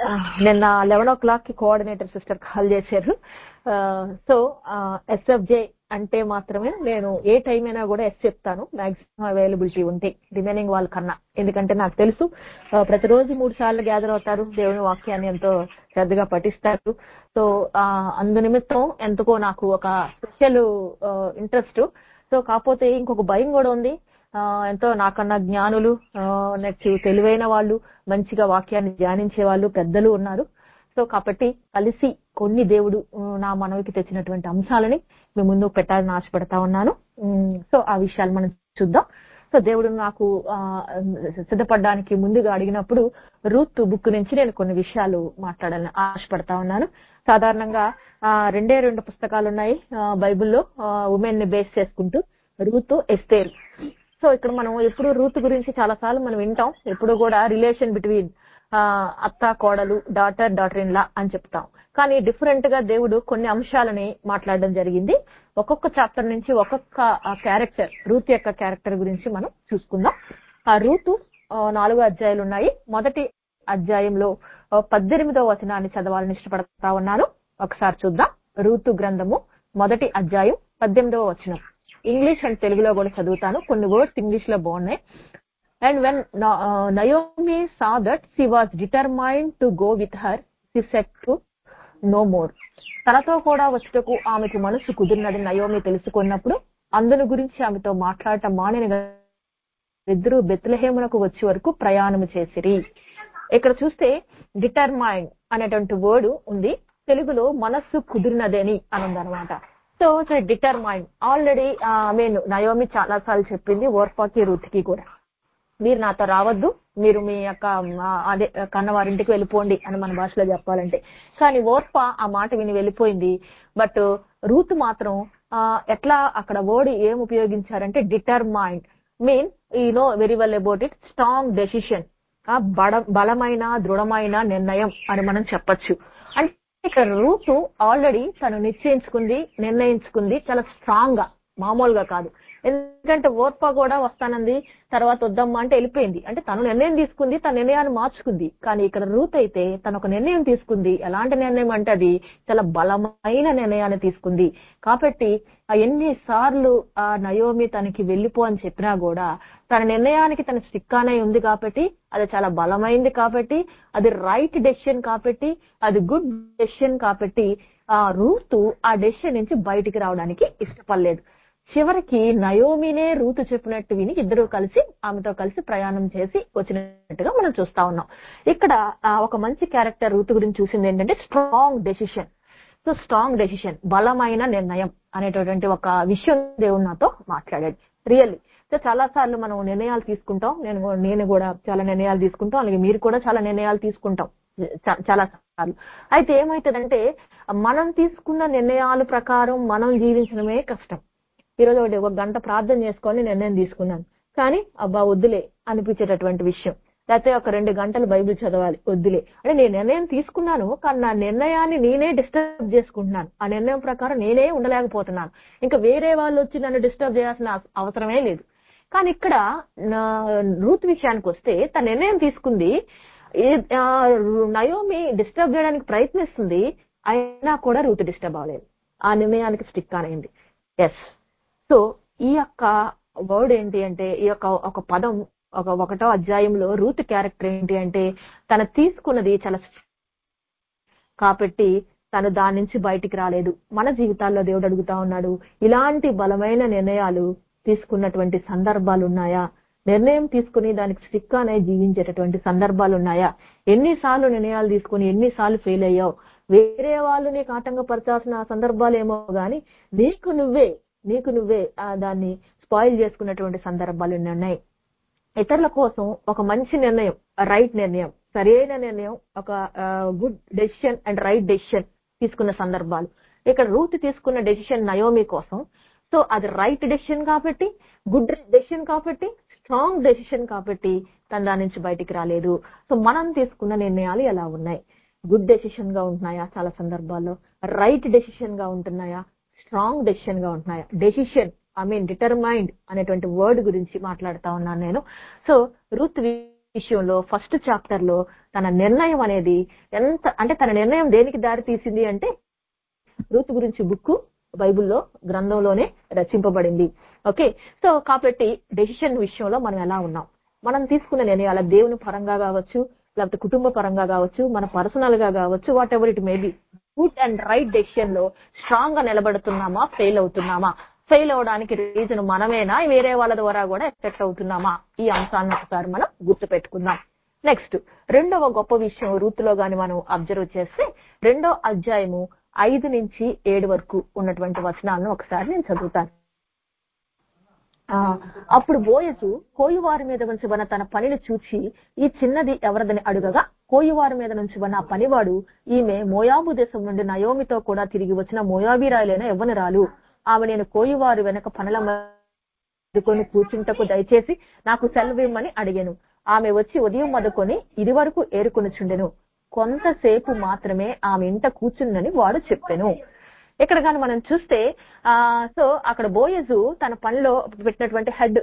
నిన్న eleven o'clock కి coordinator sister call చేశారు సో ఎస్ఎఫ్జే అంటే మాత్రమే నేను ఏ టైం అయినా కూడా ఎస్ చెప్తాను మాక్సిమం అవైలబిలిటీ ఉంటే రిమైనింగ్ వాళ్ళ కన్నా ఎందుకంటే నాకు తెలుసు ఆ, ప్రతిరోజు మూడు సార్లు గ్యాదర్ అవుతారు దేవుని వాక్యాన్ని ఎంతో శ్రద్ధగా పఠిస్తారు సో ఆ, అందు నిమిత్తం ఎంతకో నాకు ఒక స్పెషల్ ఇంట్రెస్ట్ సో కాకపోతే ఇంకొక భయం కూడా ఉంది ఆ, ఎంతో నాకన్నా జ్ఞానులు నెక్స్ట్ తెలివైన వాళ్ళు మంచిగా వాక్యాన్ని ధ్యానించే వాళ్ళు పెద్దలు ఉన్నారు సో కాబట్టి కలిసి కొన్ని దేవుడు ఆ, నా మనవికి తెచ్చినటువంటి అంశాలని మీ ముందు పెట్టాలని ఆశపడతా ఉన్నాను ఉమ్, సో ఆ విషయాలు మనం చూద్దాం సో దేవుడు నాకు ఆ, సిద్ధపడడానికి ముందుగా అడిగినప్పుడు రూత్ బుక్ నుంచి నేను కొన్ని విషయాలు మాట్లాడాలని ఆశపడతా ఉన్నాను సాధారణంగా ఆ, రెండే రెండు పుస్తకాలు ఉన్నాయి ఆ, బైబిల్లో ఉమెన్ ని బేస్ చేసుకుంటూ రూత్ ఎస్తేర్ సో ఇక్కడ మనం ఎప్పుడు రూత్ గురించి చాలా సార్లు మనం వింటాం ఎప్పుడు కూడా రిలేషన్ బిట్వీన్ అత్త కోడలు డాటర్ డాటర్ ఇన్ లా అని చెప్తాం కానీ డిఫరెంట్ గా దేవుడు కొన్ని అంశాలని మాట్లాడడం జరిగింది ఒక్కొక్క చాప్టర్ నుంచి ఒక్కొక్క క్యారెక్టర్ రూత్ యొక్క క్యారెక్టర్ గురించి మనం చూసుకుందాం ఆ రూతు ఆ, నాలుగు అధ్యాయాలు ఉన్నాయి మొదటి అధ్యాయంలో ఆ, పద్దెనిమిదవ వచనాన్ని చదవాలని ఇష్టపడతా ఉన్నాను ఒకసారి చూద్దాం రూతు గ్రంథము మొదటి అధ్యాయం పద్దెనిమిదవ వచనం ఇంగ్లీష్ అండ్ తెలుగులో కూడా చదువుతాను కొన్ని వర్డ్స్ ఇంగ్లీష్ లో బాగున్నాయి and when Naomi saw that she was determined to go with her she set to no more తనతో కూడా వచ్చుటకు ఆమెకు మనసు కుదిరినది నయోమి తెలుసుకున్నప్పుడు అందుని గురించి ఆమెతో మాట్లాడటం మానిన ఇద్దరు బెత్లహేమునకు వచ్చే వరకు ప్రయాణం చేసిరి ఇక్కడ చూస్తే డిటర్మైండ్ అనేటువంటి వర్డ్ ఉంది తెలుగులో మనస్సు కుదిరినదని అని ఉందన్నమాట so determined already I mean Naomi చాలా సార్లు చెప్పింది ఓర్ఫాకి రూత్కి కూడా మీరు నాతో రావద్దు మీరు మీ యొక్క ఆ, అదే కన్నవారింటికి వెళ్ళిపోండి అని మన భాషలో చెప్పాలంటే కానీ ఓర్ప ఆ మాట విని వెళ్ళిపోయింది బట్ రూత్ మాత్రం ఆ, ఎట్లా అక్కడ వర్డ్ ఏం ఉపయోగించారంటే డిటర్మైండ్ మీన్ ఈ know very well about it strong decision బడ బలమైన దృఢమైన నిర్ణయం అని మనం చెప్పొచ్చు అంటే ఇక్కడ రూతు ఆల్రెడీ తను నిశ్చయించుకుంది నిర్ణయించుకుంది చాలా స్ట్రాంగ్ గా మామూలుగా కాదు ఎందుకంటే ఓర్ప కూడా వస్తానంది తర్వాత వద్దమ్మా అంటే వెళ్ళిపోయింది అంటే తను నిర్ణయం తీసుకుంది తన నిర్ణయాన్ని మార్చుకుంది కానీ ఇక్కడ రూత్ అయితే తను ఒక నిర్ణయం తీసుకుంది ఎలాంటి నిర్ణయం అంటే అది చాలా బలమైన నిర్ణయాన్ని తీసుకుంది కాబట్టి ఆ ఎన్ని సార్లు ఆ నయోమి తనకి వెళ్ళిపో అని చెప్పినా కూడా తన నిర్ణయానికి తన స్టిక్ అనే ఉంది కాబట్టి అది చాలా బలమైంది కాబట్టి అది రైట్ డెసిషన్ కాబట్టి అది గుడ్ డెసిషన్ కాబట్టి ఆ రూతు ఆ డెసిషన్ నుంచి బయటికి రావడానికి ఇష్టపడలేదు చివరికి నయోమినే రూతు చెప్పినట్టు విని ఇద్దరు కలిసి ఆమెతో కలిసి ప్రయాణం చేసి వచ్చినట్టుగా మనం చూస్తా ఉన్నాం ఇక్కడ ఆ, ఒక మంచి క్యారెక్టర్ రూతు గురించి చూసింది ఏంటంటే strong decision so strong decision బలమైన నిర్ణయం అనేటటువంటి ఒక విషయం దేవుడు నాతో మాట్లాడాడు రియల్లీ సో చాలా సార్లు మనం నిర్ణయాలు తీసుకుంటాం నేను కూడా- నేను కూడా చాలా నిర్ణయాలు తీసుకుంటాం అలాగే మీరు కూడా చాలా నిర్ణయాలు తీసుకుంటాం చా- చాలా సార్లు అయితే ఏమవుతుందంటే మనం తీసుకున్న నిర్ణయాల ప్రకారం మనం జీవించడమే కష్టం ఈరోజు ఒకటి ఒక గంట ప్రార్థన చేసుకొని నిర్ణయం తీసుకున్నాను కానీ అబ్బా వద్దులే అనిపించేటటువంటి విషయం లేకపోతే ఒక రెండు గంటలు బైబిల్ చదవాలి వద్దులే అంటే నేను నిర్ణయం తీసుకున్నాను కానీ నా నిర్ణయాన్ని నేనే డిస్టర్బ్ చేసుకుంటున్నాను ఆ నిర్ణయం ప్రకారం నేనే ఉండలేకపోతున్నాను ఇంకా వేరే వాళ్ళు వచ్చి నన్ను డిస్టర్బ్ చేయాల్సిన అవసరమే లేదు కానీ ఇక్కడ నా రూత్ విషయానికి వస్తే తన నిర్ణయం తీసుకుంది ఏ- ఆ, నయోమి డిస్టర్బ్ చేయడానికి ప్రయత్నిస్తుంది అయినా కూడా రూత్ డిస్టర్బ్ అవ్వలేదు ఆ నిర్ణయానికి స్టిక్ అనేది ఎస్ సో ఈ యొక్క వర్డ్ ఏంటి అంటే ఈ యొక్క ఒక పదం ఒక ఒకటో అధ్యాయంలో రూత్ క్యారెక్టర్ ఏంటి అంటే తన తీసుకున్నది చాలా కాబట్టి తను దాని నుంచి బయటికి రాలేదు మన జీవితాల్లో దేవుడు అడుగుతా ఉన్నాడు ఇలాంటి బలమైన నిర్ణయాలు తీసుకున్నటువంటి సందర్భాలు ఉన్నాయా నిర్ణయం తీసుకుని దానికి స్టిక్ అనే జీవించేటటువంటి సందర్భాలు ఉన్నాయా ఎన్నిసార్లు నిర్ణయాలు తీసుకుని ఎన్నిసార్లు ఫెయిల్ అయ్యావు వేరే వాళ్ళు నీకు ఆటంకపరచాల్సిన సందర్భాలు ఏమో గాని నీకు నువ్వే నీకు నువ్వే ఆ దాన్ని స్పాయిల్ చేసుకున్నటువంటి సందర్భాలు ఎన్ని ఉన్నాయి ఇతరుల కోసం ఒక మంచి నిర్ణయం రైట్ నిర్ణయం సరైన నిర్ణయం ఒక good decision and right decision తీసుకున్న సందర్భాలు ఇక్కడ రూత్ తీసుకున్న డెసిషన్ నయోమి కోసం సో అది రైట్ డెసిషన్ కాబట్టి గుడ్ డెసిషన్ కాబట్టి స్ట్రాంగ్ డెసిషన్ కాబట్టి తను దాని నుంచి బయటికి రాలేదు సో మనం తీసుకున్న నిర్ణయాలు ఎలా ఉన్నాయి గుడ్ డెసిషన్ గా ఉంటున్నాయా చాలా సందర్భాల్లో రైట్ డెసిషన్ గా ఉంటున్నాయా స్ట్రాంగ్ డెసిషన్ గా ఉంటున్నాయా డెసిషన్ ఐ మీన్ డిటర్మైండ్ అనేటువంటి వర్డ్ గురించి మాట్లాడుతా ఉన్నాను నేను సో రూత్ విషయంలో ఫస్ట్ చాప్టర్ లో తన నిర్ణయం అనేది ఎంత అంటే తన నిర్ణయం దేనికి దారి తీసింది అంటే రూత్ గురించి బుక్ బైబిల్లో గ్రంథంలోనే రచింపబడింది ఓకే సో కాబట్టి డెసిషన్ విషయంలో మనం ఎలా ఉన్నాం మనం తీసుకున్న నిర్ణయాల దేవుని పరంగా కావచ్చు లేకపోతే కుటుంబ పరంగా కావచ్చు మన పర్సనల్ గా కావచ్చు whatever it may be good and right decision లో స్ట్రాంగ్ గా నిలబడుతున్నామా ఫెయిల్ అవుతున్నామా ఫెయిల్ అవడానికి రీజన్ మనమేనా వేరే వాళ్ళ ద్వారా కూడా ఎఫెక్ట్ అవుతున్నామా ఈ అంశాలను ఒకసారి మనం గుర్తు పెట్టుకుందాం నెక్స్ట్ రెండవ గొప్ప విషయం రూతులో గాని మనం అబ్జర్వ్ చేస్తే రెండో అధ్యాయము ఐదు నుంచి ఏడు వరకు ఉన్నటువంటి వచనాలను ఒకసారి నేను చదువుతాను ఆ, అప్పుడు బోయజు కోయివారి మీద ఉంచబడిన తన పనిని చూచి ఈ చిన్నది ఎవరిదని అడుగగా కోయివారి మీద నుంచబడిన ఆ పనివాడు ఈమె మోయాబు దేశం నుండి నయోమితో కూడా తిరిగి వచ్చిన మోయాబీరాయలైన యవ్వనురాలు ఆమె నేను కోయివారు వెనక పనుల మదుకొని కూర్చుంటకు దయచేసి నాకు సెలవిమ్మని అడిగాను ఆమె వచ్చి ఉదయం మదుకొని ఇది వరకు ఏరుకొనుచుండెను కొంతసేపు మాత్రమే ఆమె ఇంట కూర్చుందని వాడు చెప్పెను ఇక్కడ కానీ మనం చూస్తే ఆ సో అక్కడ బోయజు తన పనిలో పెట్టినటువంటి హెడ్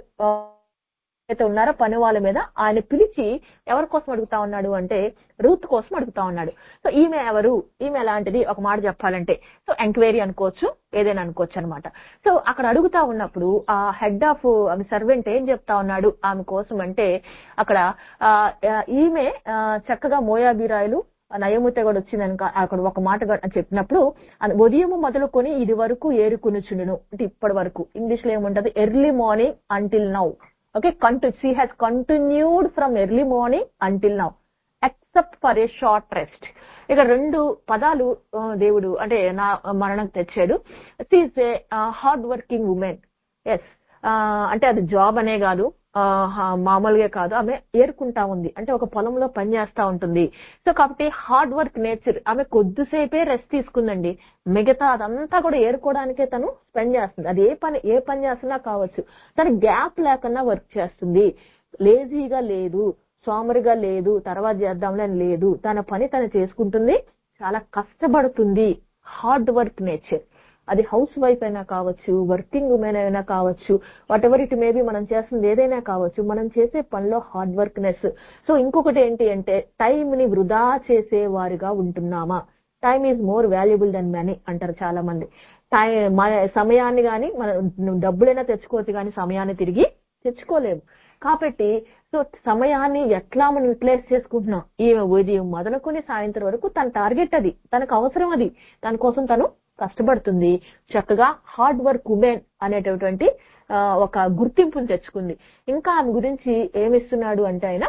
అయితే ఉన్నారో పని వాళ్ళ మీద ఆయన పిలిచి ఎవరి కోసం అడుగుతా ఉన్నాడు అంటే రూత్ కోసం అడుగుతా ఉన్నాడు సో ఈమె ఎవరు ఈమె ఎలాంటిది ఒక మాట చెప్పాలంటే సో ఎంక్వైరీ అనుకోవచ్చు ఏదైనా అనుకోవచ్చు అనమాట సో అక్కడ అడుగుతా ఉన్నప్పుడు ఆ హెడ్ ఆఫ్ ఆమె సర్వెంట్ ఏం చెప్తా ఉన్నాడు ఆమె కోసం అంటే అక్కడ ఆ, ఆ, ఈమె ఆ, చక్కగా మోయాబీరాయలు నయముతే కూడా వచ్చిందని కా- అక్కడ ఒక మాట కూడా చెప్పినప్పుడు అది ఉదయం మొదలుకొని ఇది వరకు ఏరుకునుచుండును అంటే ఇప్పటి వరకు ఇంగ్లీష్ లో ఏముంటది early morning until now okay కంటు she has continued from early morning until now except for a short rest ఇక్కడ రెండు పదాలు ఆ, దేవుడు అంటే నా మరణం తెచ్చాడు she's a hard working women ఎస్ అంటే అది జాబ్ అనే కాదు ఆ, హా- మామూలుగా కాదు ఆమె ఏరుకుంటా ఉంది అంటే ఒక పొలంలో పని చేస్తా ఉంటుంది సో కాబట్టి హార్డ్ వర్క్ నేచర్ ఆమె కొద్దిసేపే రెస్ట్ తీసుకుందండి మిగతా అదంతా కూడా ఏరుకోవడానికే తను స్పెండ్ చేస్తుంది అది ఏ పని ఏ పని చేస్తున్నా కావచ్చు తను గ్యాప్ లేకుండా వర్క్ చేస్తుంది లేజీగా లేదు సోమరిగా లేదు తర్వాత చేద్దాంలే అని లేదు తన పని తను చేసుకుంటుంది చాలా కష్టపడుతుంది హార్డ్ వర్క్ నేచర్ అది హౌస్ వైఫ్ అయినా కావచ్చు వర్కింగ్ ఉమెన్ అయినా కావచ్చు వాట్ ఎవర్ ఇట్ మేబీ మనం చేస్తుంది ఏదైనా కావచ్చు మనం చేసే పనిలో హార్డ్ వర్క్నెస్ సో ఇంకొకటి ఏంటి అంటే టైం ని వృధా చేసే వారిగా ఉంటున్నామా time is more valuable than money అంటారు చాలా మంది టైం మన సమయాన్ని కానీ మన నువ్వు డబ్బులైనా తెచ్చుకోవచ్చు కానీ సమయాన్ని తిరిగి తెచ్చుకోలేము కాబట్టి సో సమయాన్ని ఎట్లా మనం యూటిలైజ్ చేసుకుంటున్నాం ఈ ఉదయం మొదలుకొని సాయంత్రం వరకు తన టార్గెట్ అది తనకు అవసరం అది దాని కోసం తను కష్టపడుతుంది చక్కగా హార్డ్ వర్క్ ఉమెన్ అనేటటువంటి ఆ, ఒక గుర్తింపుని తెచ్చుకుంది ఇంకా ఆమె గురించి ఏమిస్తున్నాడు అంటే ఆయన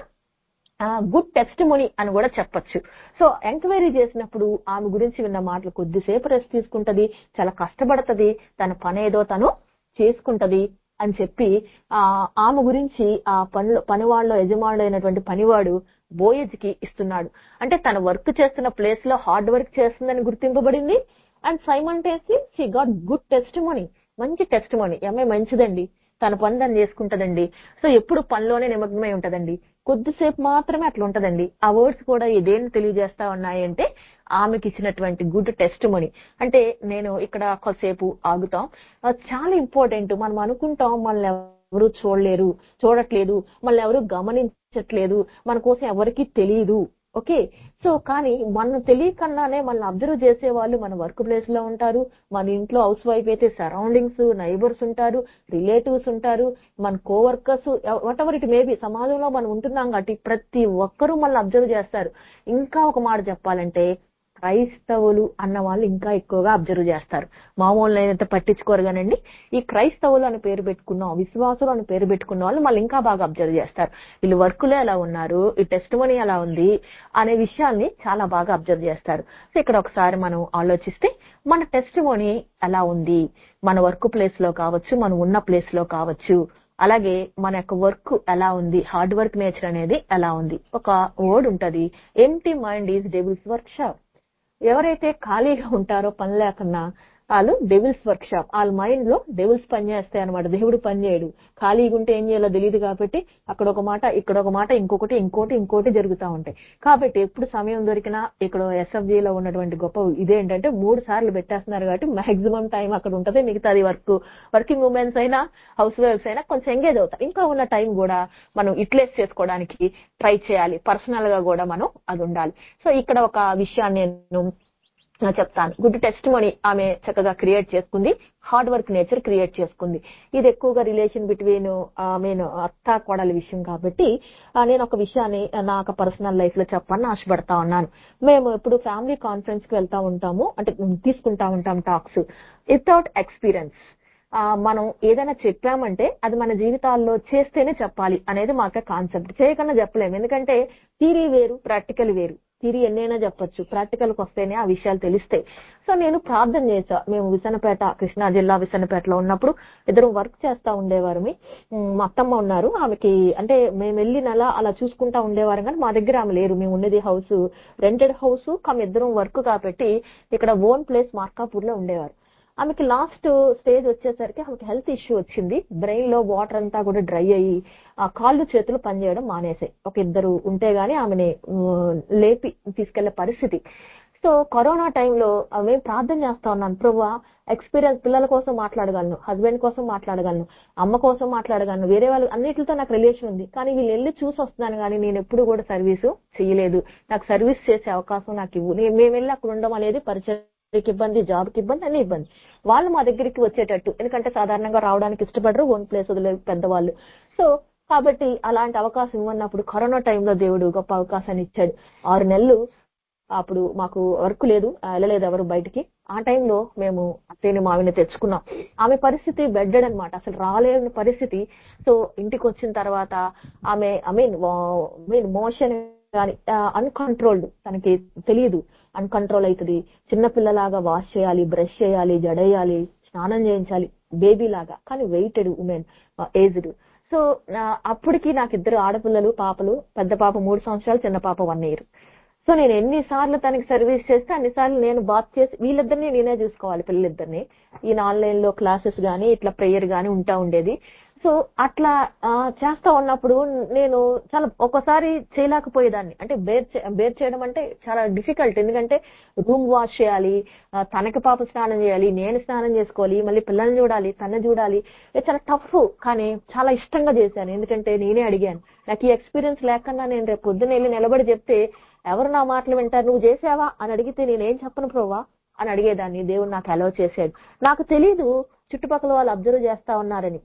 గుడ్ టెస్ట్ మనీ అని కూడా చెప్పొచ్చు సో ఎంక్వైరీ చేసినప్పుడు ఆమె గురించి విన్న మాటలు కొద్దిసేపు రెస్ట్ తీసుకుంటది చాలా కష్టపడుతుంది తన పని ఏదో తను చేసుకుంటది అని చెప్పి ఆ ఆమె గురించి ఆ పనులు పనివాళ్ళలో యజమానుడు అయినటువంటి పనివాడు బోయజ్కి ఇస్తున్నాడు అంటే తన వర్క్ చేస్తున్న ప్లేస్ లో హార్డ్ వర్క్ చేస్తుందని గుర్తింపబడింది and simultaneously she got good testimony మంచి టెస్ట్ మనీ ఎంఐ మంచిదండి తన పని తను చేసుకుంటదండి సో ఎప్పుడు పనిలోనే నిమగ్నమై ఉంటదండి కొద్దిసేపు మాత్రమే అట్లా ఉంటదండి ఆ వర్డ్స్ కూడా ఇదేం తెలియజేస్తా ఉన్నాయంటే ఆమెకి ఇచ్చినటువంటి గుడ్ టెస్ట్ మనీ అంటే నేను ఇక్కడ కొద్దిసేపు ఆగుతాం అది చాలా ఇంపార్టెంట్ మనం అనుకుంటాం మనల్ని ఎవరు చూడలేరు చూడట్లేదు మనల్ని ఎవరు గమనించట్లేదు మన కోసం ఎవరికి తెలియదు ఓకే సో కానీ మనం తెలియకుండానే మనల్ని అబ్జర్వ్ చేసే వాళ్ళు మన వర్క్ ప్లేస్ లో ఉంటారు మన ఇంట్లో హౌస్ వైఫ్ అయితే సరౌండింగ్స్ నైబర్స్ ఉంటారు రిలేటివ్స్ ఉంటారు మన coworkers whatever it may be సమాజంలో మనం ఉంటున్నాం కాబట్టి ప్రతి ఒక్కరూ మనల్ని అబ్జర్వ్ చేస్తారు ఇంకా ఒక మాట చెప్పాలంటే క్రైస్తవులు అన్న వాళ్ళు ఇంకా ఎక్కువగా అబ్జర్వ్ చేస్తారు మామూలు అయితే పట్టించుకోరు కానండి ఈ క్రైస్తవులు అని పేరు పెట్టుకున్నాం విశ్వాసులు అని పేరు పెట్టుకున్న వాళ్ళు మళ్ళీ ఇంకా బాగా అబ్జర్వ్ చేస్తారు వీళ్ళు వర్కులే ఎలా ఉన్నారు ఈ టెస్ట్ మనీ ఎలా ఉంది అనే విషయాల్ని చాలా బాగా అబ్జర్వ్ చేస్తారు సో ఇక్కడ ఒకసారి మనం ఆలోచిస్తే మన టెస్ట్ మనీ ఎలా ఉంది మన వర్క్ ప్లేస్ లో కావచ్చు మనం ఉన్న ప్లేస్ లో కావచ్చు అలాగే మన యొక్క వర్క్ ఎలా ఉంది హార్డ్ వర్క్ నేచర్ అనేది ఎలా ఉంది ఒక వర్డ్ ఉంటది empty mind is devil's workshop ఎవరైతే ఖాళీగా ఉంటారో పని లేకుండా వాళ్ళు డెవిల్స్ వర్క్ షాప్ వాళ్ళ మైండ్ లో డెవిల్స్ పని చేస్తాయి అనమాట దేవుడు పని చేయడు ఖాళీగా ఉంటే ఏం చేయాలో తెలియదు కాబట్టి అక్కడ ఒక మాట ఇక్కడ ఒక మాట ఇంకొకటి ఇంకోటి ఇంకోటి జరుగుతూ ఉంటాయి కాబట్టి ఎప్పుడు సమయం దొరికినా ఇక్కడ SFG లో ఉన్నటువంటి గొప్ప ఇదేంటంటే మూడు సార్లు పెట్టేస్తున్నారు కాబట్టి మాక్సిమం టైం అక్కడ ఉంటది మిగతాది వర్క్ వర్కింగ్ ఉమెన్స్ అయినా హౌస్ వైఫ్స్ అయినా కొంచెం ఎంగేజ్ అవుతారు ఇంకా ఉన్న టైం కూడా మనం యూటిలైజ్ చేసుకోవడానికి ట్రై చేయాలి పర్సనల్ గా కూడా మనం అది ఉండాలి సో ఇక్కడ ఒక విషయాన్ని నేను ఆ, చెప్తాను గుడ్ టెస్ట్ మనీ ఆమె చక్కగా క్రియేట్ చేసుకుంది హార్డ్ వర్క్ నేచర్ క్రియేట్ చేసుకుంది ఇది ఎక్కువగా రిలేషన్ బిట్వీన్ మీన్ అత్త కోడల విషయం కాబట్టి ఆ, నేను ఒక విషయాన్ని ఆ, నా ఒక పర్సనల్ లైఫ్ లో చెప్పాలని ఆశపడతా ఉన్నాను మేము ఇప్పుడు ఫ్యామిలీ కాన్ఫరెన్స్ కి వెళ్తా ఉంటాము అంటే ఉమ్, తీసుకుంటా ఉంటాం టాక్స్ వితౌట్ ఎక్స్పీరియన్స్ ఆ, మనం ఏదైనా చెప్పామంటే అది మన జీవితాల్లో చేస్తేనే చెప్పాలి అనేది మాకే కాన్సెప్ట్ చేయకుండా చెప్పలేము ఎందుకంటే థీరీ వేరు ప్రాక్టికల్ వేరు థీరీ ఎన్నైనా చెప్పొచ్చు ప్రాక్టికల్ కి వస్తేనే ఆ విషయాలు తెలుస్తాయి సో నేను ప్రార్థన చేశా మేము విసనపేట కృష్ణా జిల్లా విసనపేటలో ఉన్నప్పుడు ఇద్దరు వర్క్ చేస్తా ఉండేవారు మా అత్తమ్మ ఉన్నారు ఆమెకి అంటే మేము వెళ్ళి నెల అలా చూసుకుంటా ఉండేవారు కానీ మా దగ్గర ఆమె లేరు మేము ఉండేది హౌస్ రెంటెడ్ హౌస్ కమ్ ఇద్దరం వర్క్ కాబట్టి ఇక్కడ ఓన్ ప్లేస్ మార్కాపూర్ లో ఉండేవారు ఆమెకి లాస్ట్ స్టేజ్ వచ్చేసరికి ఆమెకి హెల్త్ ఇష్యూ వచ్చింది బ్రెయిన్ లో వాటర్ అంతా కూడా డ్రై అయ్యి ఆ కాళ్ళు చేతులు పనిచేయడం మానేసాయి ఒక ఇద్దరు ఉంటే గానీ ఆమెని ఉమ్, లేపి తీసుకెళ్లే పరిస్థితి సో కరోనా టైంలో మేము ప్రార్థన చేస్తా ఉన్నాను ప్రభు ఎక్స్పీరియన్స్ పిల్లల కోసం మాట్లాడగలను హస్బెండ్ కోసం మాట్లాడగలను అమ్మ కోసం మాట్లాడగలను వేరే వాళ్ళు అన్నిటితో నాకు రిలేషన్ ఉంది కానీ వీళ్ళు వెళ్ళి చూసి వస్తున్నాను కానీ నేను ఎప్పుడు కూడా సర్వీస్ చేయలేదు నాకు సర్వీస్ చేసే అవకాశం నాకు ఇవ్వు నేను- మేము వెళ్ళి అక్కడ ఉండడం అనేది పరిచయం కి ఇబ్బంది జాబ్ కి ఇబ్బంది అన్ని ఇబ్బంది వాళ్ళు మా దగ్గరికి వచ్చేటట్టు ఎందుకంటే సాధారణంగా రావడానికి ఇష్టపడరు ఓన్ ప్లేస్ వదిలే పెద్దవాళ్ళు సో కాబట్టి అలాంటి అవకాశం ఇవ్వన్నప్పుడు కరోనా టైంలో దేవుడు గొప్ప అవకాశాన్ని ఇచ్చాడు ఆరు నెలలు అప్పుడు మాకు వర్క్ లేదు ఆ, వెళ్ళలేదు ఎవరు బయటికి ఆ టైంలో మేము అత్తయ్యని మావిని తెచ్చుకున్నాం ఆమె పరిస్థితి బెడ్డెడ్ అన్నమాట అసలు రాలేని పరిస్థితి సో ఇంటికి వచ్చిన తర్వాత ఆమె ఐ మీన్ మీన్ మోషన్ కానీ అన్కంట్రోల్డ్ తనకి తెలియదు అన్కంట్రోల్ అవుతుంది చిన్నపిల్లలాగా వాష్ చేయాలి బ్రష్ చేయాలి జడేయాలి స్నానం చేయించాలి బేబీ లాగా కానీ వెయిటెడ్ ఉమెన్ ఏజ్డ్ సో అప్పటికి నాకు ఇద్దరు ఆడపిల్లలు పాపలు పెద్ద పాప మూడు సంవత్సరాలు చిన్న పాప వన్ ఇయర్ సో నేను ఎన్నిసార్లు తనకి సర్వీస్ చేస్తే అన్నిసార్లు నేను బాత్ చేసి వీళ్ళిద్దరిని నేనే చూసుకోవాలి పిల్లలిద్దరిని ఈయన ఆన్లైన్ లో క్లాసెస్ గానీ ఇట్లా ప్రేయర్ గానీ ఉంటా ఉండేది సో అట్లా ఆ, చేస్తా ఉన్నప్పుడు నేను చాలా ఒక్కసారి చేయలేకపోయేదాన్ని అంటే బేర్ చే- బేర్ చేయడం అంటే చాలా డిఫికల్ట్ ఎందుకంటే రూమ్ వాష్ చేయాలి ఆ, తనకి పాప స్నానం చేయాలి నేను స్నానం చేసుకోవాలి మళ్ళీ పిల్లల్ని చూడాలి తన చూడాలి ఇది చాలా టఫ్ కానీ చాలా ఇష్టంగా చేశాను ఎందుకంటే నేనే అడిగాను నాకు ఈ ఎక్స్పీరియన్స్ లేకుండా నేను రేపు పొద్దున్న వెళ్ళి నిలబడి చెప్తే ఎవరు నా మాటలు వింటారు నువ్వు చేసావా అని అడిగితే నేనేం చెప్పను ప్రోవా అని అడిగేదాన్ని దేవుడు నాకు అలవ్ చేశాడు నాకు తెలీదు చుట్టుపక్కల వాళ్ళు అబ్జర్వ్ చేస్తా ఉన్నారని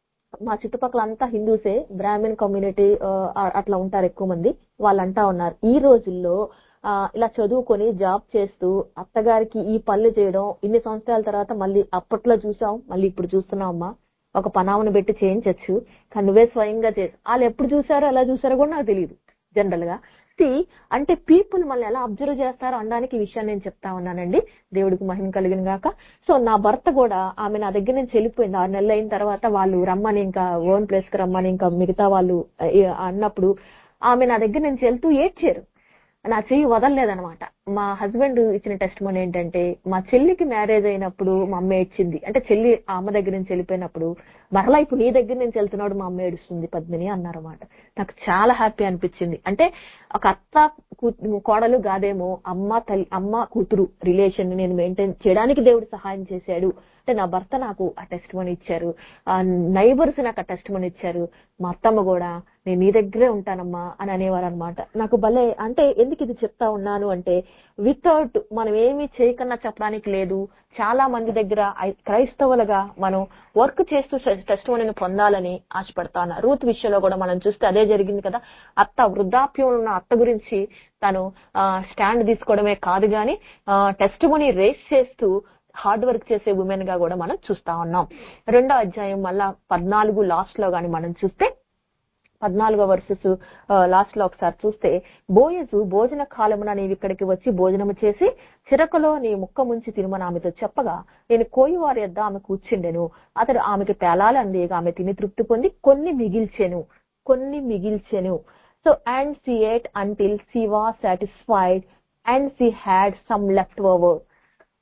మా చుట్టుపక్కల అంతా హిందూసే బ్రాహ్మణ్ కమ్యూనిటీ అట్లా ఉంటారు ఎక్కువ మంది వాళ్ళు అంటా ఉన్నారు ఈ రోజుల్లో ఆ, ఇలా చదువుకొని జాబ్ చేస్తూ అత్తగారికి ఈ పనులు చేయడం ఇన్ని సంవత్సరాల తర్వాత మళ్ళీ అప్పట్లో చూసాం మళ్ళీ ఇప్పుడు చూస్తున్నాం అమ్మా ఒక పనామను పెట్టి చేయించచ్చు కానీ నువ్వే స్వయంగా చేసి వాళ్ళు ఎప్పుడు చూసారో ఎలా చూసారో కూడా నాకు తెలియదు జనరల్ గా See, అంటే పీపుల్ మనల్ని ఎలా అబ్జర్వ్ చేస్తారో అనడానికి ఈ విషయాన్ని నేను చెప్తా ఉన్నానండి దేవుడికి మహిమ కలిగిన గాక సో నా భర్త కూడా ఆమె నా దగ్గర నుంచి వెళ్ళిపోయింది ఆరు నెలలు అయిన తర్వాత వాళ్ళు రమ్మని ఇంకా ఓన్ ప్లేస్ కి రమ్మని ఇంకా మిగతా వాళ్ళు ఆ, అన్నప్పుడు ఆమె నా దగ్గర నుంచి వెళ్తూ ఏడ్చారు నా చెయ్యి వదలలేదనమాట మా హస్బెండ్ ఇచ్చిన టెస్ట్ మనీ ఏంటంటే మా చెల్లికి మ్యారేజ్ అయినప్పుడు మా అమ్మ ఏడ్చింది అంటే చెల్లి ఆ అమ్మ దగ్గర నుంచి వెళ్ళిపోయినప్పుడు మరలా ఇప్పుడు నీ దగ్గర నుంచి వెళ్తున్నాడు మా అమ్మ ఏడుస్తుంది పద్మిని అన్నారన్నమాట నాకు చాలా హ్యాపీ అనిపించింది అంటే ఒక అత్త కూ- కోడలు కాదేమో అమ్మ తల్లి అమ్మ కూతురు రిలేషన్ నేను మెయింటైన్ చేయడానికి దేవుడు సహాయం చేశాడు అంటే నా భర్త నాకు ఆ టెస్ట్ మనీ ఇచ్చారు ఆ నైబర్స్ నాకు ఆ టెస్ట్ మనీ ఇచ్చారు మా అత్తమ్మ కూడా నేను నీ దగ్గరే ఉంటానమ్మా అని అనేవారు అనమాట నాకు భలే అంటే ఎందుకు ఇది చెప్తా ఉన్నాను అంటే వితౌట్ మనం ఏమీ చేయకన్నా చెప్పడానికి లేదు చాలా మంది దగ్గర ఐ- క్రైస్తవులుగా మనం వర్క్ చేస్తూ టెస్ట్ మనీని పొందాలని ఆశపడతాను రూత్ విషయంలో కూడా మనం చూస్తే అదే జరిగింది కదా అత్త వృద్ధాప్యంలో ఉన్న అత్త గురించి తను స్టాండ్ తీసుకోవడమే కాదు గాని టెస్ట్ మనీ రేస్ చేస్తూ హార్డ్ వర్క్ చేసే ఉమెన్ గా కూడా మనం చూస్తా ఉన్నాం రెండో అధ్యాయం మళ్ళా పద్నాలుగు లాస్ట్ లో గాని మనం చూస్తే పద్నాలుగో వర్సెస్ లాస్ట్ లో ఒకసారి చూస్తే బోయజు భోజన కాలమున నీవు ఇక్కడికి వచ్చి భోజనము చేసి చిరకలో నీ ముక్క ముంచి తినమని ఆమెతో చెప్పగా నేను కోయివారి యొద్ద ఆమె కూర్చుండెను అతడు ఆమెకి పేలాలు అందేగా ఆమె తిని తృప్తి పొంది కొన్ని మిగిల్చెను కొన్ని మిగిల్చెను so and she ate until she was satisfied and she had some left over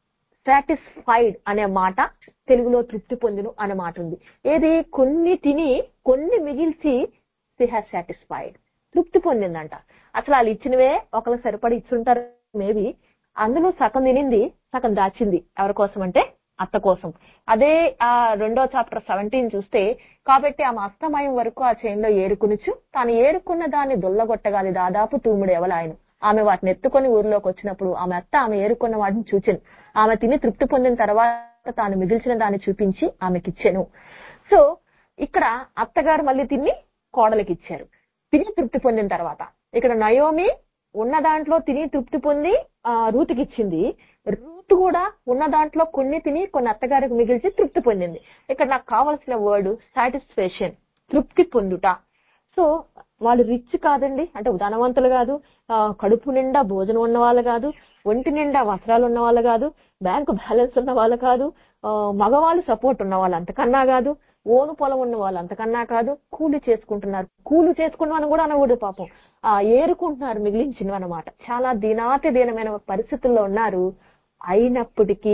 satisfied అనే మాట తెలుగులో తృప్తి పొందును అనే మాట ఉంది ఏది కొన్ని తిని కొన్ని మిగిల్చి సి హ్యాస్ సాటిస్ఫైడ్ తృప్తి పొందిందంట అసలు వాళ్ళు ఇచ్చినవే ఒకరికి సరిపడి ఇచ్చుంటారు మేబీ అందులో సగం తినింది సగం దాచింది ఎవరి కోసం అంటే అత్త కోసం అదే ఆ రెండో చాప్టర్ సెవెంటీన్ చూస్తే కాబట్టి ఆమె అస్తమయం వరకు ఆ చేయంలో ఏరుకునుచు తాను ఏరుకున్న దాన్ని దొల్లగొట్టగాలి దాదాపు తూముడు ఎవలాయను ఆమె వాటిని ఎత్తుకొని ఊరిలోకి వచ్చినప్పుడు ఆమె అత్త ఆమె ఏరుకున్న వాటిని చూచింది ఆమె తిని తృప్తి పొందిన తర్వాత తాను మిగిల్చిన దాన్ని చూపించి ఆమెకిచ్చాను సో ఇక్కడ అత్తగారు మళ్ళీ తిని కోడలికి ఇచ్చారు తిని తృప్తి పొందిన తర్వాత ఇక్కడ నయోమి ఉన్న దాంట్లో తిని తృప్తి పొంది ఆ రూతుకి ఇచ్చింది రూతు కూడా ఉన్న దాంట్లో కొన్ని తిని కొన్ని అత్తగారికి మిగిల్చి తృప్తి పొందింది ఇక్కడ నాకు కావాల్సిన వర్డ్ సాటిస్ఫాక్షన్ తృప్తి పొందుట సో వాళ్ళు రిచ్ కాదండి అంటే ధనవంతులు కాదు ఆ, కడుపు నిండా భోజనం ఉన్న వాళ్ళు కాదు ఒంటి నిండా వస్త్రాలు ఉన్న వాళ్ళు కాదు బ్యాంకు బ్యాలెన్స్ ఉన్న వాళ్ళు కాదు ఆ, మగవాళ్ళు సపోర్ట్ ఉన్న వాళ్ళు అంతకన్నా కాదు ఓను పొలం ఉన్న వాళ్ళు అంతకన్నా కాదు కూలి చేసుకుంటున్నారు కూలి చేసుకున్నాను కూడా అనకూడదు పాపం ఆ ఏరుకుంటున్నారు మిగిలించినవి అనమాట చాలా దీనాతి దీనమైన పరిస్థితుల్లో ఉన్నారు అయినప్పటికీ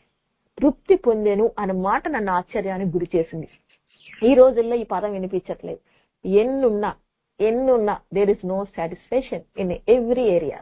తృప్తి పొందేను అన్న మాట నన్ను ఆశ్చర్యానికి గురి చేసింది ఈ రోజుల్లో ఈ పదం వినిపించట్లేదు ఎన్నున్నా ఎన్నున్నా there is no satisfaction in every area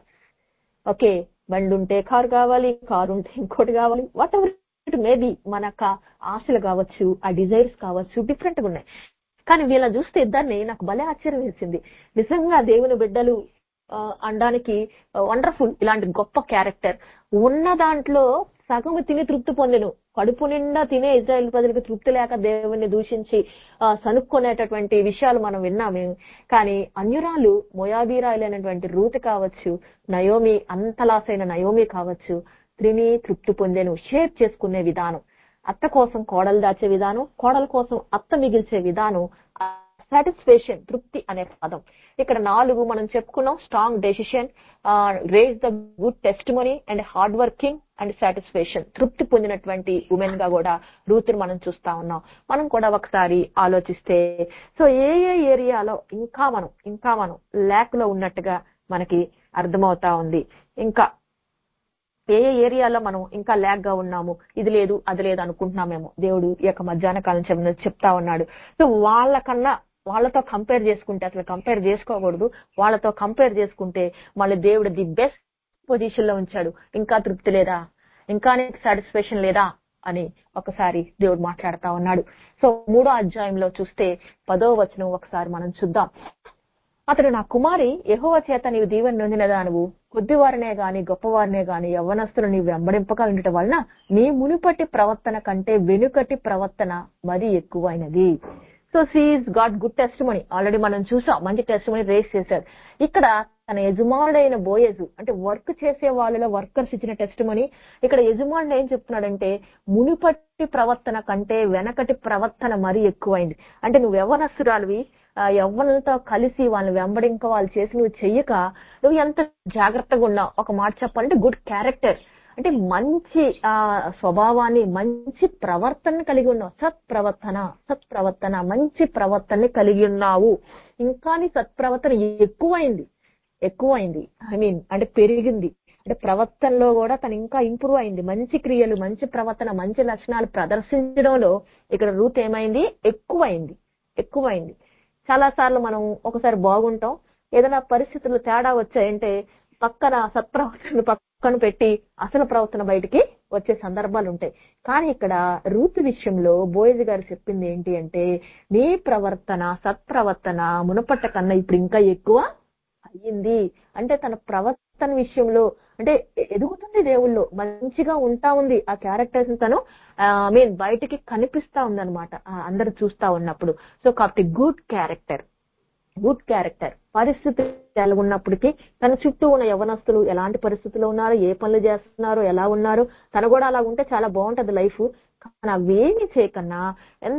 okay బండి ఉంటే కారు కావాలి కారు ఉంటే ఇంకోటి కావాలి వాట్ ఎవర్ ఇట్ మేబీ మన యొక్క ఆశలు కావచ్చు ఆ డిజైర్స్ కావచ్చు డిఫరెంట్ గా ఉన్నాయి కానీ వీళ్ళని చూస్తే ఇద్దరిని నాకు భలే ఆశ్చర్యం వేసింది నిజంగా దేవుని బిడ్డలు ఆ, అనడానికి వండర్ఫుల్ ఇలాంటి గొప్ప క్యారెక్టర్ ఉన్న దాంట్లో సగము తిని తృప్తి పొందెను కడుపు నిండా తినే ఇజ్రాయెల్ ప్రజలకు తృప్తి లేక దేవుణ్ణి దూషించి ఆ, సనుక్కునేటటువంటి విషయాలు మనం విన్నాము కానీ అన్యురాలు మొయాబీరాయిలైనటువంటి రూత్ కావచ్చు నయోమి అంతలాసైన నయోమి కావచ్చు త్రిని తృప్తి పొందెను షేర్ చేసుకునే విధానం అత్త కోసం కోడలు దాచే విధానం కోడల కోసం అత్త మిగిల్చే విధానం సాటిస్ఫాక్షన్ తృప్తి అనే పదం ఇక్కడ నాలుగు మనం చెప్పుకున్నాం strong decision raise the good testimony and hard working and satisfaction తృప్తి పొందినటువంటి ఉమెన్ గా కూడా రూతుని మనం చూస్తా ఉన్నాం మనం కూడా ఒకసారి ఆలోచిస్తే సో ఏ ఏ ఏరియాలో ఇంకా మనం ఇంకా మనం ల్యాక్ లో ఉన్నట్టుగా మనకి అర్థమవుతా ఉంది ఇంకా ఏ ఏ ఏరియాలో మనం ఇంకా ల్యాగ్ గా ఉన్నాము ఇది లేదు అది లేదు అనుకుంటున్నామేమో దేవుడు ఈ యొక్క మధ్యాహ్న కాలం చెప్ చెప్తా ఉన్నాడు సో వాళ్ళకన్నా వాళ్ళతో కంపేర్ చేసుకుంటే అసలు కంపేర్ చేసుకోకూడదు వాళ్ళతో కంపేర్ చేసుకుంటే మళ్ళీ దేవుడు ది బెస్ట్ పొజిషన్ లో ఉంచాడు ఇంకా తృప్తి లేదా ఇంకా సాటిస్ఫాక్షన్ లేదా అని ఒకసారి దేవుడు మాట్లాడుతా ఉన్నాడు సో మూడో అధ్యాయంలో చూస్తే పదో వచనం ఒకసారి మనం చూద్దాం అతడు నా కుమారి యెహోవా చేత నీవు దీవెన నొందినదా నువ్వు కొద్దివారినే గాని గొప్పవారినే గాని యవ్వనస్తులు నీవు వెంబడింపక ఉండటం వలన నీ మునుపటి ప్రవర్తన కంటే వెనుకటి ప్రవర్తన మరి ఎక్కువైనది so she's got good testimony already మనం చూసాం మంచి టెస్ట్ మనీ రేస్ చేశాడు ఇక్కడ తన యజమానుడైన బోయజు అంటే వర్క్ చేసే వాళ్ళలో వర్కర్స్ ఇచ్చిన టెస్ట్ మనీ ఇక్కడ యజమానుడు ఏం చెప్తున్నాడంటే మునుపటి ప్రవర్తన కంటే వెనకటి ప్రవర్తన మరీ ఎక్కువైంది అంటే నువ్వు యవ్వనస్తురాలివి ఆ యవ్వనులతో కలిసి వాళ్ళని వెంబడింక వాళ్ళు చేసి నువ్వు చెయ్యక నువ్వు ఎంత జాగ్రత్తగా ఉన్నావు ఒక మాట చెప్పాలంటే గుడ్ క్యారెక్టర్ అంటే మంచి ఆ స్వభావాన్ని మంచి ప్రవర్తన కలిగి ఉన్నావు సత్ప్రవర్తన సత్ప్రవర్తన మంచి ప్రవర్తనని కలిగి ఉన్నావు ఇంకా నీ సత్ప్రవర్తన ఎక్కువైంది ఎక్కువైంది ఐ మీన్ అంటే పెరిగింది అంటే ప్రవర్తనలో కూడా తను ఇంకా ఇంప్రూవ్ అయింది మంచి క్రియలు మంచి ప్రవర్తన మంచి లక్షణాలు ప్రదర్శించడంలో ఇక్కడ రూత్ ఏమైంది ఎక్కువైంది ఎక్కువైంది చాలా సార్లు మనం ఒకసారి బాగుంటాం ఏదైనా పరిస్థితులు తేడా వచ్చాయంటే పక్కన సత్ప్రవర్తన పక్కన పెట్టి అసలు ప్రవర్తన బయటికి వచ్చే సందర్భాలు ఉంటాయి కానీ ఇక్కడ రూతు విషయంలో బోయజ్ గారు చెప్పింది ఏంటి అంటే నీ ప్రవర్తన సత్ప్రవర్తన మునపట్ట కన్నా ఇప్పుడు ఇంకా ఎక్కువ అయ్యింది అంటే తన ప్రవర్తన విషయంలో అంటే ఎదుగుతుంది దేవుళ్ళు మంచిగా ఉంటా ఉంది ఆ క్యారెక్టర్స్ తను మీన్ బయటికి కనిపిస్తా ఉంది అనమాట అందరు చూస్తా ఉన్నప్పుడు సో కాబట్టి గుడ్ క్యారెక్టర్ గుడ్ క్యారెక్టర్ పరిస్థితి ఎలాగున్నప్పటికీ తన చుట్టూ ఉన్న యవనస్తులు ఎలాంటి పరిస్థితుల్లో ఉన్నారో ఏ పనులు చేస్తున్నారో ఎలా ఉన్నారో తను కూడా అలా ఉంటే చాలా బాగుంటది లైఫ్ కానీ అవేమి చేయకన్నా ఎంత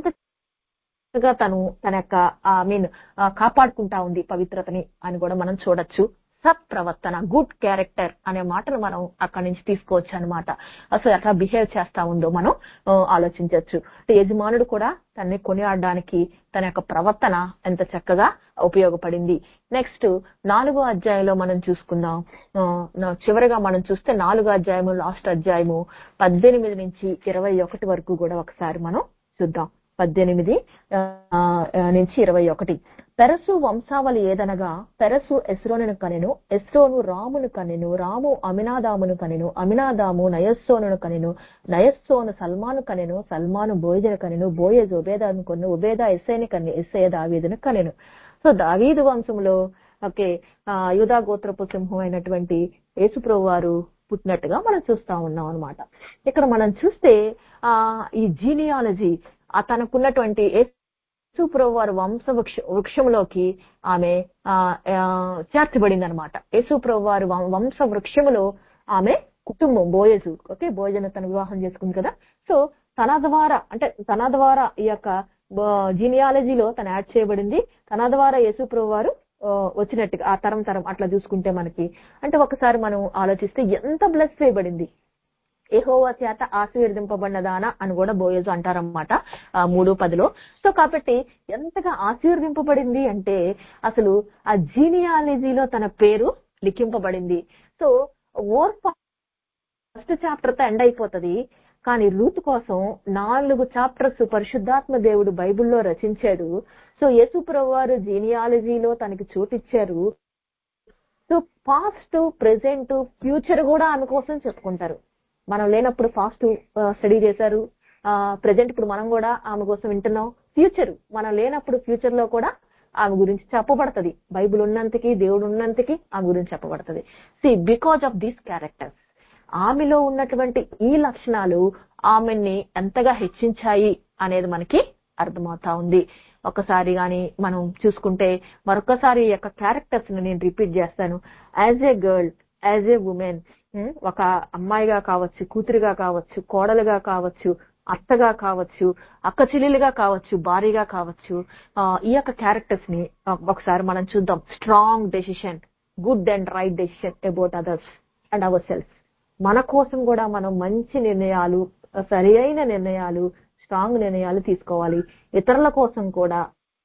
చక్కగా తను తన యొక్క ఐ మీన్ కాపాడుకుంటా ఉంది పవిత్రతని అని కూడా మనం చూడొచ్చు సత్ప్రవర్తన గుడ్ క్యారెక్టర్ అనే మాటను మనం అక్కడి నుంచి తీసుకోవచ్చు అనమాట అసలు ఎట్లా బిహేవ్ చేస్తా ఉందో మనం ఆ, ఆలోచించవచ్చు యజమానుడు కూడా తన్ని కొనియాడడానికి తన యొక్క ప్రవర్తన ఎంత చక్కగా ఉపయోగపడింది నెక్స్ట్ నాలుగో అధ్యాయంలో మనం చూసుకుందాం ఆ, నా- చివరిగా మనం చూస్తే నాలుగో అధ్యాయము లాస్ట్ అధ్యాయము పద్దెనిమిది నుంచి ఇరవై ఒకటి వరకు కూడా ఒకసారి మనం చూద్దాం పద్దెనిమిది ఆ, ఆ, నుంచి ఇరవై ఒకటి పెరసు వంశావళి ఏదనగా పెరసు ఎస్రోనును కనెను ఎస్రోను రామును కనెను రాము అమినాదామును కనెను అమినాదాము నయస్సోనును కనెను నయస్సోను సల్మాను కనెను సల్మాను బోయజను కనెను బోయజ్ ఉబేదాను కొను ఉబేద ఎస్ఐని కన్ను ఎస్ఐ దావీదును కనెను సో దావీదు వంశంలో ఓకే ఆ, యూదా గోత్రపు సింహం అయినటువంటి యేసుప్రభు వారు పుట్టినట్టుగా మనం చూస్తా ఉన్నాం అనమాట ఇక్కడ మనం చూస్తే ఆ ఈ జీనియాలజీ ఆ తనకున్నటువంటి యేసుప్రభు వారి వంశ వృక్ష వృక్షములోకి ఆమె ఆ, ఆ, చేర్చబడింది అనమాట యేసుప్రభు వారి వం- వంశ వృక్షములో ఆమె కుటుంబం బోయజు ఓకే బోయజను తన వివాహం చేసుకుంది కదా సో తన ద్వారా అంటే తన ద్వారా ఈ యొక్క జీనియాలజీలో తను యాడ్ చేయబడింది తన ద్వారా యేసుప్రభు వారు ఆ, వచ్చినట్టుగా ఆ తరం తరం అట్లా చూసుకుంటే మనకి అంటే ఒకసారి మనం ఆలోచిస్తే ఎంత బ్లెస్ చేయబడింది ఎహోవా చేత ఆశీర్వదింపబడినదానా అని కూడా బోయజు అంటారన్నమాట ఆ మూడు పదిలో సో కాబట్టి ఎంతగా ఆశీర్వదింపబడింది అంటే అసలు ఆ జీనియాలజీలో తన పేరు లిఖింపబడింది సో ఓర్ప ఫస్ట్ చాప్టర్ తో ఎండ్ అయిపోతది కానీ రూత్ కోసం నాలుగు చాప్టర్స్ పరిశుద్ధాత్మ దేవుడు బైబిల్లో రచించాడు సో యేసుప్రభు వారు జీనియాలజీలో తనకి చోటిచ్చారు సో పాస్ట్ ప్రెసెంట్ ఫ్యూచర్ కూడా ఆమె కోసం చెప్పుకుంటారు మనం లేనప్పుడు ఫాస్ట్ స్టడీ చేశారు ప్రెసెంట్ ఇప్పుడు మనం కూడా ఆమె కోసం వింటున్నాం ఫ్యూచర్ మనం లేనప్పుడు ఫ్యూచర్ లో కూడా ఆమె గురించి చెప్పబడుతుంది బైబిల్ ఉన్నంతకి దేవుడు ఉన్నంతకి ఆమె గురించి చెప్పబడుతుంది see because of these characters ఆమెలో ఉన్నటువంటి ఈ లక్షణాలు ఆమెని ఎంతగా హెచ్చించాయి అనేది మనకి అర్థమవుతా ఉంది ఒకసారి గాని మనం చూసుకుంటే మరొకసారి ఈ యొక్క క్యారెక్టర్స్ ని నేను రిపీట్ చేస్తాను as a girl as a woman ఒక అమ్మాయిగా కావచ్చు కూతురిగా కావచ్చు కోడలుగా కావచ్చు అత్తగా కావచ్చు అక్క చెల్లెలుగా కావచ్చు భార్యగా కావచ్చు ఆ, ఈ యొక్క క్యారెక్టర్స్ ని ఆ, ఒకసారి మనం చూద్దాం strong decision good and right decision about others and our self మన కోసం కూడా మనం మంచి నిర్ణయాలు సరి అయిన నిర్ణయాలు స్ట్రాంగ్ నిర్ణయాలు తీసుకోవాలి ఇతరుల కోసం కూడా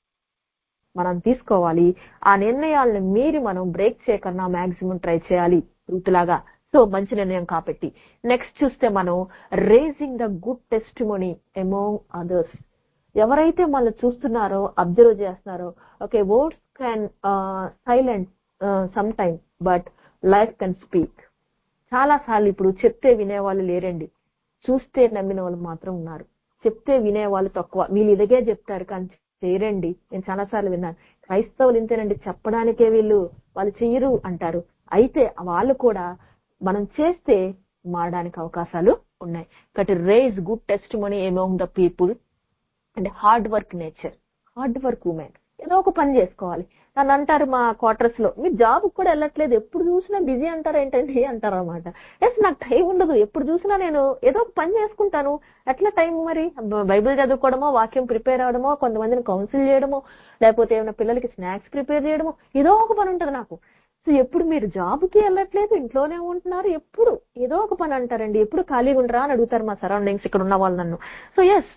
మనం తీసుకోవాలి ఆ నిర్ణయాలను మీరి మనం బ్రేక్ చేయకన్నా మాక్సిమం ట్రై చేయాలి ఋతులాగా సో మంచి నిర్ణయం కాబట్టి నెక్స్ట్ చూస్తే మనం raising the good testimony among others ఎవరైతే మనం చూస్తున్నారో అబ్జర్వ్ చేస్తున్నారో okay words can silent some time but life can speak చాలా సార్లు ఇప్పుడు చెప్తే వినేవాళ్ళు లేరండి చూస్తే నమ్మిన వాళ్ళు మాత్రం ఉన్నారు చెప్తే వినేవాళ్ళు తక్కువ వీళ్ళు ఇదిగే చెప్తారు కానీ చేయరండి నేను చాలా సార్లు విన్నాను క్రైస్తవులు ఇంతేనండి చెప్పడానికే వీళ్ళు వాళ్ళు చెయ్యరు అంటారు అయితే వాళ్ళు కూడా మనం చేస్తే మారడానికి అవకాశాలు ఉన్నాయి కాబట్టి raise good testimony among the people and hard work nature hard work woman ఏదో ఒక పని చేసుకోవాలి నన్ను అంటారు మా క్వార్టర్స్ లో మీరు జాబ్ కూడా వెళ్ళట్లేదు ఎప్పుడు చూసినా బిజీ అంటారు ఏంటండి అంటారు అనమాట ఎస్ నాకు టైం ఉండదు ఎప్పుడు చూసినా నేను ఏదో ఒక పని చేసుకుంటాను ఎట్లా టైం మరి బ- బైబిల్ చదువుకోవడమో వాక్యం ప్రిపేర్ అవడమో కొంతమందిని కౌన్సిల్ చేయడమో లేకపోతే ఏమైనా పిల్లలకి స్నాక్స్ ప్రిపేర్ చేయడమో ఏదో ఒక పని ఉంటుంది నాకు సో ఎప్పుడు మీరు జాబ్ కి వెళ్ళట్లేదు ఇంట్లోనే ఉంటున్నారు ఎప్పుడు ఏదో ఒక పని అంటారండి ఎప్పుడు ఖాళీగా ఉండరా అని అడుగుతారు మా సరౌండింగ్స్ ఇక్కడ ఉన్న వాళ్ళు నన్ను సో ఎస్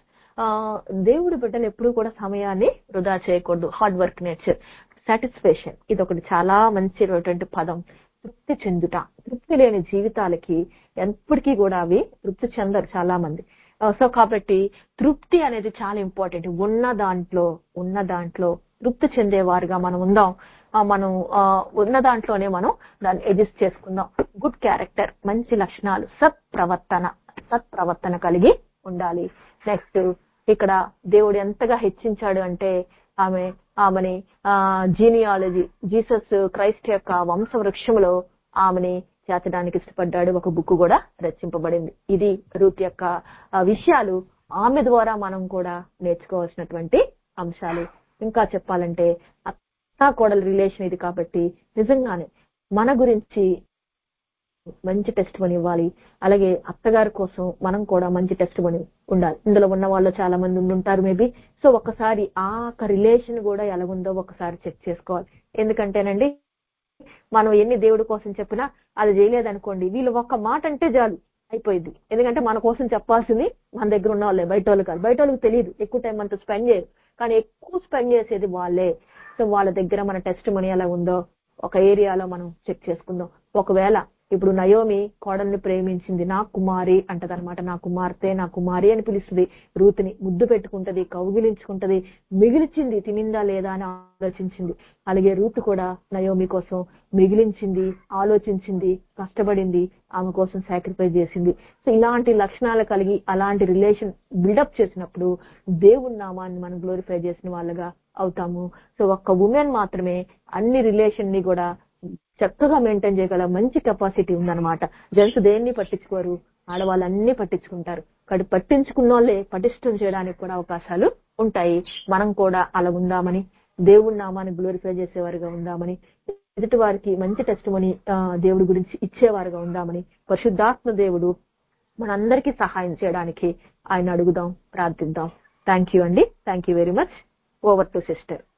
దేవుడి బిడ్డలు ఎప్పుడు కూడా సమయాన్ని వృధా చేయకూడదు హార్డ్ వర్క్ నేచర్ సాటిస్ఫాక్షన్ ఇది ఒకటి చాలా మంచిటువంటి పదం తృప్తి చెందుట తృప్తి లేని జీవితాలకి ఎప్పటికీ కూడా అవి తృప్తి చెందరు చాలా మంది సో కాబట్టి తృప్తి అనేది చాలా ఇంపార్టెంట్ ఉన్న దాంట్లో ఉన్న దాంట్లో తృప్తి చెందేవారుగా మనం ఉందాం ఆ, మనం ఆ, ఉన్న దాంట్లోనే మనం దాన్ని అడ్జస్ట్ చేసుకుందాం గుడ్ క్యారెక్టర్ మంచి లక్షణాలు సత్ప్రవర్తన సత్ప్రవర్తన కలిగి ఉండాలి నెక్స్ట్ ఇక్కడ దేవుడు ఎంతగా హెచ్చించాడు అంటే ఆమె ఆమెని జీనియాలజీ జీసస్ క్రైస్ట్ యొక్క వంశ వృక్షములో ఆమెని చేర్చడానికి ఇష్టపడ్డాడు ఒక బుక్ కూడా రచింపబడింది ఇది రూత్ యొక్క ఆ, విషయాలు ఆమె ద్వారా మనం కూడా నేర్చుకోవాల్సినటువంటి అంశాలు ఇంకా చెప్పాలంటే అత్తా కోడల రిలేషన్ ఇది కాబట్టి నిజంగానే మన గురించి మంచి టెస్ట్ మని ఇవ్వాలి అలాగే అత్తగారి కోసం మనం కూడా మంచి టెస్ట్ మని ఉండాలి ఇందులో ఉన్న వాళ్ళు చాలా మంది ఉండి ఉంటారు మేబీ సో ఒకసారి ఆ రిలేషన్ కూడా ఎలాగుందో ఒకసారి చెక్ చేసుకోవాలి ఎందుకంటేనండి మనం ఎన్ని దేవుడి కోసం చెప్పినా అది చేయలేదనుకోండి వీళ్ళు ఒక్క మాట అంటే చాలు అయిపోయింది ఎందుకంటే మన కోసం చెప్పాల్సింది మన దగ్గర ఉన్న వాళ్ళే బయట వాళ్ళు కాదు బయట వాళ్ళకి తెలియదు ఎక్కువ టైం మనతో స్పెండ్ చేయరు కానీ ఎక్కువ స్పెండ్ చేసేది వాళ్ళే సో వాళ్ళ దగ్గర మన టెస్ట్ మనీ ఎలా ఉందో ఒక ఏరియాలో మనం చెక్ చేసుకుందాం ఒకవేళ ఇప్పుడు నయోమి కోడల్ని ప్రేమించింది నా కుమారి అంటదనమాట నా కుమార్తె నా కుమారి అని పిలుస్తుంది రూతిని ముద్దు పెట్టుకుంటది కౌగిలించుకుంటది మిగిల్చింది తినిందా లేదా అని ఆలోచించింది అలాగే రూతు కూడా నయోమి కోసం మిగిలించింది ఆలోచించింది కష్టపడింది ఆమె కోసం సాక్రిఫైస్ చేసింది సో ఇలాంటి లక్షణాలు కలిగి అలాంటి రిలేషన్ బిల్డప్ చేసినప్పుడు దేవుని నామాన్ని మనం గ్లోరిఫై చేసిన వాళ్ళగా అవుతాము సో ఒక్క ఉమెన్ మాత్రమే అన్ని రిలేషన్ ని కూడా చక్కగా మెయింటైన్ చేయగల మంచి కెపాసిటీ ఉందన్నమాట జెంట్స్ దేన్ని పట్టించుకోరు ఆడవాళ్ళు అన్ని పట్టించుకుంటారు కాబట్టి పట్టించుకున్న వాళ్ళే పటిష్టం చేయడానికి కూడా అవకాశాలు ఉంటాయి మనం కూడా అలా ఉందామని దేవుడి నామాన్ని గ్లోరిఫై చేసేవారుగా ఉందామని ఎదుటి వారికి మంచి టెస్ట్ మని దేవుడి గురించి ఇచ్చేవారుగా ఉందామని పరిశుద్ధాత్మ దేవుడు మనందరికీ సహాయం చేయడానికి ఆయన అడుగుదాం ప్రార్థిద్దాం థ్యాంక్ యూ అండి thank you very much over to sister